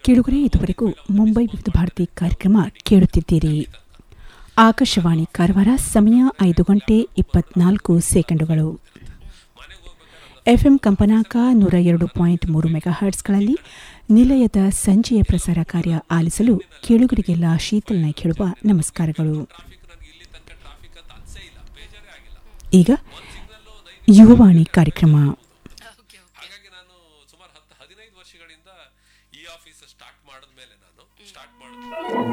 ಕೇಳುಗರೆ ಇದುವರೆಗೂ ಮುಂಬೈ ವಿವಿಧ ಭಾರತಿ ಕಾರ್ಯಕ್ರಮ ಕೇಳುತ್ತಿದ್ದೀರಿ ಆಕಾಶವಾಣಿ ಕಾರವಾರ ಸಮಯ ಐದು ಗಂಟೆ ಇಪ್ಪತ್ನಾಲ್ಕು ಸೆಕೆಂಡುಗಳು ಎಫ್ಎಂ ಕಂಪನಾಂಕ ನೂರ ಎರಡು ಪಾಯಿಂಟ್ ಮೂರು ಮೆಗಾಹರ್ಟ್ಸ್ಗಳಲ್ಲಿ ನಿಲಯದ ಸಂಜೆಯ ಪ್ರಸಾರ ಕಾರ್ಯ ಆಲಿಸಲು ಕೇಳುಗರಿಗೆಲ್ಲ ಶೀತಲನೆ ಕೇಳುವ ನಮಸ್ಕಾರಗಳು ಈಗ ಯುವವಾಣಿ ಕಾರ್ಯಕ್ರಮ ಹಾಗಾಗಿ ನಾನು ಸುಮಾರು ಹತ್ತು ಹದಿನೈದು ವರ್ಷಗಳಿಂದ ಈ ಆಫೀಸ್ ಸ್ಟಾರ್ಟ್ ಮಾಡಿದ್ಮೇಲೆ ನಾನು ಸ್ಟಾರ್ಟ್ ಮಾಡಿದ